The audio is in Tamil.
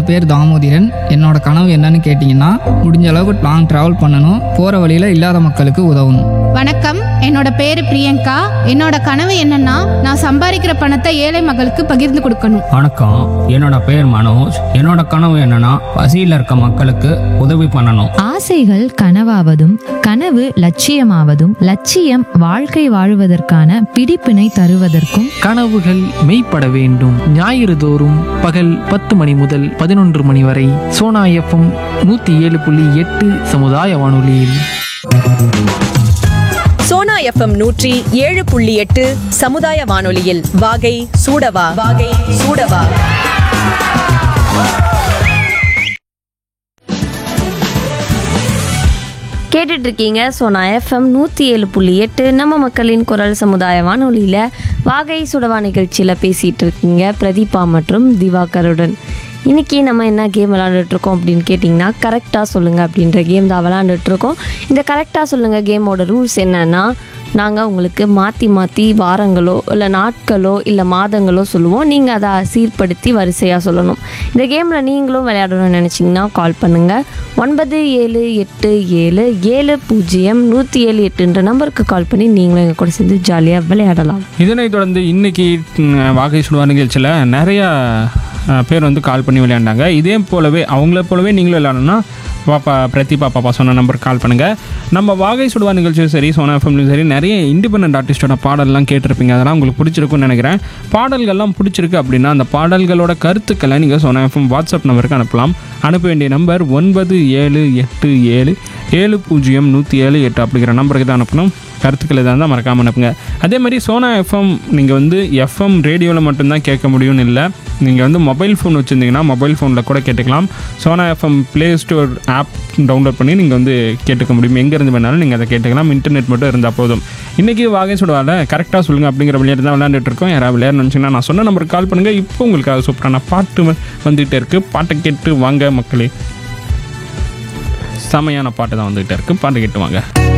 பேர் தாமோதிரன் என்னோட கனவு என்னன்னு கேட்டிங்கன்னா முடிஞ்ச அளவுக்கு லாங் ட்ராவல் பண்ணணும் போகிற வழியில் இல்லாத மக்களுக்கு உதவணும் வணக்கம் என்னோட பேரு பிரியங்கா என்னோட கனவு என்னன்னா நான் சம்பாதிக்கிற பணத்தை ஏழை மக்களுக்கு பகிர்ந்து கொடுக்கணும் வணக்கம் என்னோட பேர் மனோஜ் என்னோட கனவு என்னன்னா பசியில் இருக்க மக்களுக்கு உதவி பண்ணணும் ஆசைகள் கனவாவதும் கனவு லட்சியமாவதும் லட்சியம் வாழ்க்கை வாழுவதற்கான பிடிப்பினை தருவதற்கும் கனவுகள் மெய்ப்பட வேண்டும் ஞாயிறு தோறும் பகல் பத்து மணி முதல் பதினொன்று மணி வரை சோனா எஃப்எம் நூற்றி ஏழு புள்ளி எட்டு சமுதாய வானொலியில் சோனா எஃப்எம் நூற்றி ஏழு புள்ளி எட்டு சமுதாய வானொலியில் வாகை சூடவா வாகை சூடவா கேட்டுட்டு இருக்கீங்க சோனா எஃப்எம் நூற்றி ஏழு புள்ளி எட்டு நம்ம மக்களின் குரல் சமுதாய வானொலியில் வாகை சுடவா நிகழ்ச்சியில் பேசிகிட்டு இருக்கீங்க பிரதீபா மற்றும் திவாகருடன் இன்றைக்கி நம்ம என்ன கேம் விளாண்டுட்ருக்கோம் அப்படின்னு கேட்டிங்கன்னா கரெக்டாக சொல்லுங்கள் அப்படின்ற கேம் தான் விளாண்டுட்ருக்கோம் இந்த கரெக்டாக சொல்லுங்கள் கேமோட ரூல்ஸ் என்னென்னா நாங்கள் உங்களுக்கு மாற்றி மாற்றி வாரங்களோ இல்லை நாட்களோ இல்லை மாதங்களோ சொல்லுவோம் நீங்கள் அதை சீர்படுத்தி வரிசையாக சொல்லணும் இந்த கேமில் நீங்களும் விளையாடணும்னு நினச்சிங்கன்னா கால் பண்ணுங்கள் ஒன்பது ஏழு எட்டு ஏழு ஏழு பூஜ்ஜியம் நூற்றி ஏழு எட்டுன்ற நம்பருக்கு கால் பண்ணி நீங்களும் எங்கள் கூட சேர்ந்து ஜாலியாக விளையாடலாம் இதனைத் தொடர்ந்து இன்னைக்கு ம், வாகை சுடுவா நிகழ்ச்சியில் நிறையா அஹ், பேர் வந்து கால் பண்ணி விளையாண்டாங்க இதே போலவே அவங்கள போலவே நீங்களும் விளையாடணும்னா பாப்பா பிரதீபா பாப்பா சொன்ன நம்பர் கால் பண்ணுங்கள் நம்ம வாகை சுடுவா நிகழ்ச்சியும் சரி சோனா எஃப்எம்லையும் சரி நிறைய இண்டிபெண்ட் ஆர்டிஸ்டோட பாடல்லாம் கேட்டிருப்பீங்க அதெல்லாம் உங்களுக்கு பிடிச்சிருக்கும்னு நினைக்கிறேன் பாடல்கள்லாம் பிடிச்சிருக்கு அப்படின்னா அந்த பாடல்களோட கருத்துக்களை நீங்கள் சோனா எஃப்எம் வாட்ஸ்அப் நம்பருக்கு அனுப்பலாம் அனுப்ப வேண்டிய நம்பர் ஒன்பது ஏழு எட்டு ஏழு ஏழு பூஜ்ஜியம் நூற்றி ஏழு எட்டு அப்படிங்கிற நம்பருக்கு தான் அனுப்பணும் கருத்துக்கள் எதாக இருந்தால் மறக்காமல் அனுப்புங்க அதே மாதிரி சோனா எஃப்எம் நீங்கள் வந்து எஃப்எம் ரேடியோவில் மட்டும்தான் கேட்க முடியும்னு இல்லை நீங்கள் வந்து மொபைல் ஃபோன் வச்சுருந்தீங்கன்னா மொபைல் ஃபோனில் கூட கேட்டுக்கலாம் சோனா FM play store app download பண்ணி நீங்கள் வந்து கேட்டுக்க முடியும் எங்கேருந்து வேணாலும் நீங்கள் அதை கேட்டுக்கலாம் இன்டர்நெட் மட்டும் இருந்தால் போதும் இன்றைக்கி வாகை சுடுவால கரெக்டாக சொல்லுங்கள் அப்படிங்கிற விளையாட்டு தான் விளையாண்டுட்டு இருக்கோம் யாராவது விளையாடணும்னு நினச்சிங்கன்னா நான் சொன்ன நம்பருக்கு கால் பண்ணுங்கள் இப்போ உங்களுக்கு சூப்பரான பாட்டு வ- வந்துகிட்டே இருக்குது பாட்டை கேட்டு வாங்க மக்களே செமையான பாட்டு தான் வந்துகிட்டே இருக்குது பாட்டு கேட்டு வாங்க